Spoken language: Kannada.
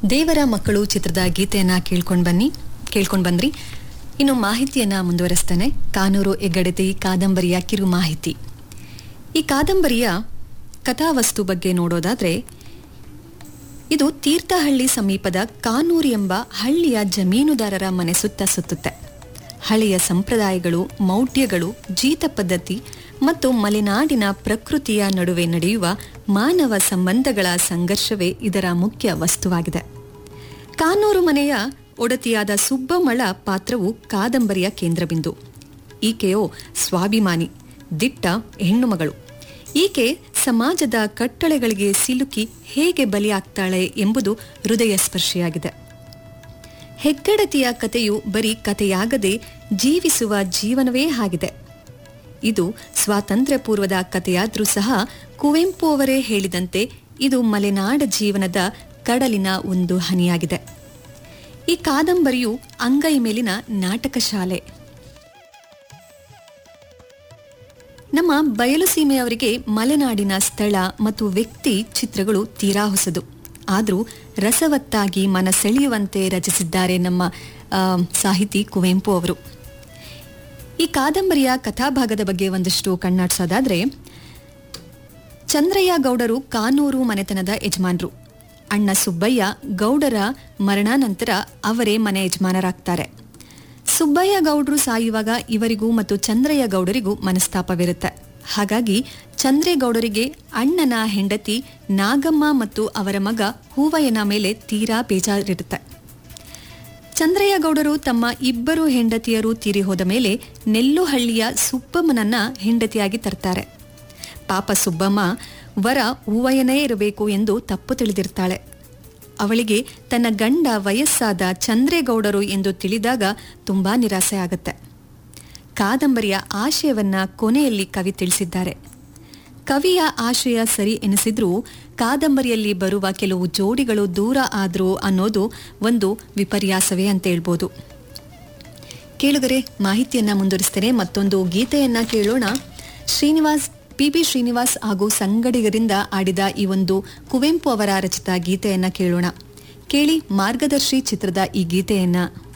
ದೇವರ ಮಕ್ಕಳು ಚಿತ್ರದ ಗೀತೆಯನ್ನ ಕೇಳ್ಕೊಂಡ್ ಬನ್ನಿ ಕೇಳ್ಕೊಂಡ್ ಬಂದ್ರಿ ಇನ್ನು ಮಾಹಿತಿಯನ್ನ ಮುಂದುವರಿಸ್ತೇನೆ ಕಾನೂರು ಹೆಗ್ಗಡತಿ ಕಾದಂಬರಿಯ ಕಿರು ಮಾಹಿತಿ ಈ ಕಾದಂಬರಿಯ ಕಥಾವಸ್ತು ಬಗ್ಗೆ ನೋಡೋದಾದ್ರೆ ಇದು ತೀರ್ಥಹಳ್ಳಿ ಸಮೀಪದ ಕಾನೂರು ಎಂಬ ಹಳ್ಳಿಯ ಜಮೀನುದಾರರ ಮನೆ ಸುತ್ತ ಸುತ್ತುತ್ತೆ ಹಳೆಯ ಸಂಪ್ರದಾಯಗಳು ಮೌಢ್ಯಗಳು ಜೀತ ಪದ್ಧತಿ ಮತ್ತು ಮಲೆನಾಡಿನ ಪ್ರಕೃತಿಯ ನಡುವೆ ನಡೆಯುವ ಮಾನವ ಸಂಬಂಧಗಳ ಸಂಘರ್ಷವೇ ಇದರ ಮುಖ್ಯ ವಸ್ತುವಾಗಿದೆ ಕಾನೂರು ಮನೆಯ ಒಡತಿಯಾದ ಸುಬ್ಬಮ್ಮಳ ಪಾತ್ರವು ಕಾದಂಬರಿಯ ಕೇಂದ್ರಬಿಂದು ಈಕೆಯೋ ಸ್ವಾಭಿಮಾನಿ ದಿಟ್ಟ ಹೆಣ್ಣುಮಗಳು ಈಕೆ ಸಮಾಜದ ಕಟ್ಟಳೆಗಳಿಗೆ ಸಿಲುಕಿ ಹೇಗೆ ಬಲಿಯಾಗ್ತಾಳೆ ಎಂಬುದು ಹೃದಯ ಸ್ಪರ್ಶಿಯಾಗಿದೆ ಹೆಗ್ಗಡತಿಯ ಕಥೆಯು ಬರೀ ಕಥೆಯಾಗದೆ ಜೀವಿಸುವ ಜೀವನವೇ ಆಗಿದೆ ಇದು ಸ್ವಾತಂತ್ರ್ಯ ಪೂರ್ವದ ಕಥೆಯಾದ್ರೂ ಸಹ ಕುವೆಂಪು ಅವರೇ ಹೇಳಿದಂತೆ ಇದು ಮಲೆನಾಡ ಜೀವನದ ಕಡಲಿನ ಒಂದು ಹನಿಯಾಗಿದೆ ಈ ಕಾದಂಬರಿಯು ಅಂಗೈ ಮೇಲಿನ ನಾಟಕ ಶಾಲೆ ನಮ್ಮ ಬಯಲು ಸೀಮೆಯವರಿಗೆ ಮಲೆನಾಡಿನ ಸ್ಥಳ ಮತ್ತು ವ್ಯಕ್ತಿ ಚಿತ್ರಗಳು ತೀರಾ ಹೊಸದು ಆದರೂ ರಸವತ್ತಾಗಿ ಮನ ಸೆಳೆಯುವಂತೆ ರಚಿಸಿದ್ದಾರೆ ನಮ್ಮ ಆ, ಸಾಹಿತಿ ಕುವೆಂಪು ಅವರು ಈ ಕಾದಂಬರಿಯ ಕಥಾಭಾಗದ ಬಗ್ಗೆ ಒಂದಷ್ಟು ಕಣ್ಣಾಡ್ಸೋದಾದ್ರೆ ಚಂದ್ರಯ್ಯ ಗೌಡರು ಕಾನೂರು ಮನೆತನದ ಯಜಮಾನರು ಅಣ್ಣ ಸುಬ್ಬಯ್ಯ ಗೌಡರ ಮರಣಾನಂತರ ಅವರೇ ಮನೆ ಯಜಮಾನರಾಗ್ತಾರೆ ಸುಬ್ಬಯ್ಯ ಗೌಡರು ಸಾಯುವಾಗ ಇವರಿಗೂ ಮತ್ತು ಚಂದ್ರಯ್ಯ ಗೌಡರಿಗೂ ಮನಸ್ತಾಪವಿರುತ್ತೆ ಹಾಗಾಗಿ ಚಂದ್ರೇಗೌಡರಿಗೆ ಅಣ್ಣನ ಹೆಂಡತಿ ನಾಗಮ್ಮ ಮತ್ತು ಅವರ ಮಗ ಹೂವಯ್ಯನ ಮೇಲೆ ತೀರಾ ಬೇಜಾರಿರುತ್ತೆ ಚಂದ್ರಯ್ಯ ಗೌಡರು ತಮ್ಮ ಇಬ್ಬರು ಹೆಂಡತಿಯರು ತೀರಿ ಹೋದ ಮೇಲೆ ನೆಲ್ಲುಹಳ್ಳಿಯ ಸುಬ್ಬಮ್ಮನನ್ನ ಹೆಂಡತಿಯಾಗಿ ತರ್ತಾರೆ ಪಾಪ ಸುಬ್ಬಮ್ಮ ವರ ಹೂವಯ್ಯನೇ ಇರಬೇಕು ಎಂದು ತಪ್ಪು ತಿಳಿದಿರ್ತಾಳೆ ಅವಳಿಗೆ ತನ್ನ ಗಂಡ ವಯಸ್ಸಾದ ಚಂದ್ರೇಗೌಡರು ಎಂದು ತಿಳಿದಾಗ ತುಂಬಾ ನಿರಾಸೆ ಆಗುತ್ತೆ ಕಾದಂಬರಿಯ ಆಶಯವನ್ನ ಕೊನೆಯಲ್ಲಿ ಕವಿ ತಿಳಿಸಿದ್ದಾರೆ ಕವಿಯ ಆಶಯ ಸರಿ ಎನಿಸಿದ್ರೂ ಕಾದಂಬರಿಯಲ್ಲಿ ಬರುವ ಕೆಲವು ಜೋಡಿಗಳು ದೂರ ಆದ್ರೂ ಅನ್ನೋದು ಒಂದು ವಿಪರ್ಯಾಸವೇ ಅಂತ ಹೇಳ್ಬೋದು ಕೇಳುಗರೆ ಮಾಹಿತಿಯನ್ನ ಮುಂದುವರಿಸ್ತೇನೆ ಮತ್ತೊಂದು ಗೀತೆಯನ್ನ ಕೇಳೋಣ ಶ್ರೀನಿವಾಸ್ ಪಿ ಬಿ ಶ್ರೀನಿವಾಸ್ ಹಾಗೂ ಸಂಗಡಿಗರಿಂದ ಆಡಿದ ಈ ಒಂದು ಕುವೆಂಪು ಅವರ ರಚಿತ ಗೀತೆಯನ್ನ ಕೇಳೋಣ ಕೇಳಿ ಮಾರ್ಗದರ್ಶಿ ಚಿತ್ರದ ಈ ಗೀತೆಯನ್ನ